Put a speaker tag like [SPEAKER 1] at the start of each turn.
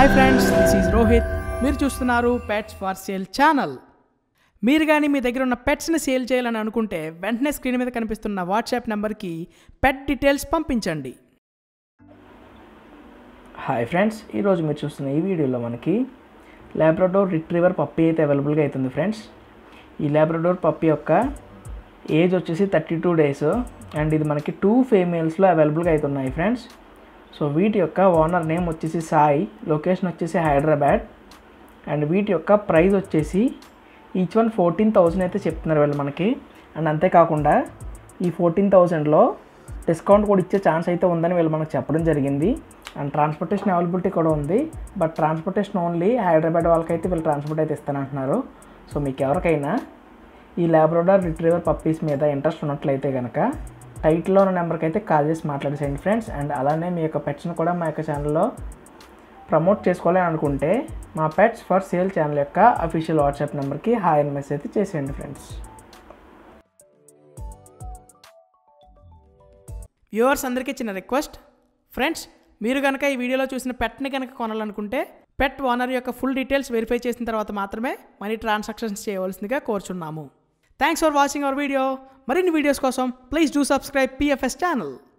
[SPEAKER 1] hi friends this is Rohit మీరు చూస్తున్నారు pets far sale channel మీరు కానీ మీ దగ్గర ఉన్న పెట్స్ని సేల్ చేయాలని అనుకుంటే వెంటనే స్క్రీన్ మీద కనిపిస్తున్న వాట్సాప్ నెంబర్కి పెట్ డీటెయిల్స్ పంపించండి
[SPEAKER 2] హాయ్ ఫ్రెండ్స్ ఈరోజు మీరు చూస్తున్న ఈ వీడియోలో మనకి ల్యాబ్రడోర్ రిట్రీవర్ పప్పీ అయితే అవైలబుల్గా అవుతుంది ఫ్రెండ్స్ ఈ ల్యాబ్రడోర్ పప్పీ యొక్క ఏజ్ వచ్చేసి థర్టీ టూ డేస్ అండ్ ఇది మనకి టూ ఫీమేల్స్లో అవైలబుల్గా అవుతున్నాయి ఫ్రెండ్స్ సో వీటి యొక్క ఓనర్ నేమ్ వచ్చేసి సాయి లొకేషన్ వచ్చేసి హైదరాబాద్ అండ్ వీటి యొక్క ప్రైస్ వచ్చేసి ఈచ్ వన్ ఫోర్టీన్ థౌజండ్ అయితే చెప్తున్నారు వీళ్ళు మనకి అండ్ అంతేకాకుండా ఈ ఫోర్టీన్ థౌజండ్లో డిస్కౌంట్ కూడా ఇచ్చే ఛాన్స్ అయితే ఉందని వీళ్ళు మనకు చెప్పడం జరిగింది అండ్ ట్రాన్స్పోర్టేషన్ అవైలబిలిటీ కూడా ఉంది బట్ ట్రాన్స్పోర్టేషన్ ఓన్లీ హైదరాబాద్ వాళ్ళకైతే వీళ్ళు ట్రాన్స్పోర్ట్ అయితే ఇస్తానంటున్నారు సో మీకు ఎవరికైనా ఈ ల్యాబ్రోడార్ రిట్రీవర్ పప్పీస్ మీద ఇంట్రెస్ట్ ఉన్నట్లయితే కనుక టైటిల్లో ఉన్న నెంబర్కి అయితే కాల్ చేసి మాట్లాడేసేయండి ఫ్రెండ్స్ అండ్ అలానే మీ యొక్క పెట్స్ని కూడా మా యొక్క ఛానల్లో ప్రమోట్ చేసుకోవాలని అనుకుంటే మా పెట్స్ ఫర్ సేల్ ఛానల్ యొక్క అఫీషియల్ వాట్సాప్ నెంబర్కి హాయ్ అని మెసేజ్ అయితే చేసేయండి ఫ్రెండ్స్
[SPEAKER 1] వ్యూవర్స్ అందరికీ చిన్న రిక్వెస్ట్ ఫ్రెండ్స్ మీరు కనుక ఈ వీడియోలో చూసిన పెట్ని కనుక కొనాలనుకుంటే పెట్ ఓనర్ యొక్క ఫుల్ డీటెయిల్స్ వెరిఫై చేసిన తర్వాత మాత్రమే మనీ ట్రాన్సాక్షన్స్ చేయవలసిందిగా కోరుచున్నాము thanks for watching our video మరిన్ని వీడియోస్ కోసం please do subscribe PFS channel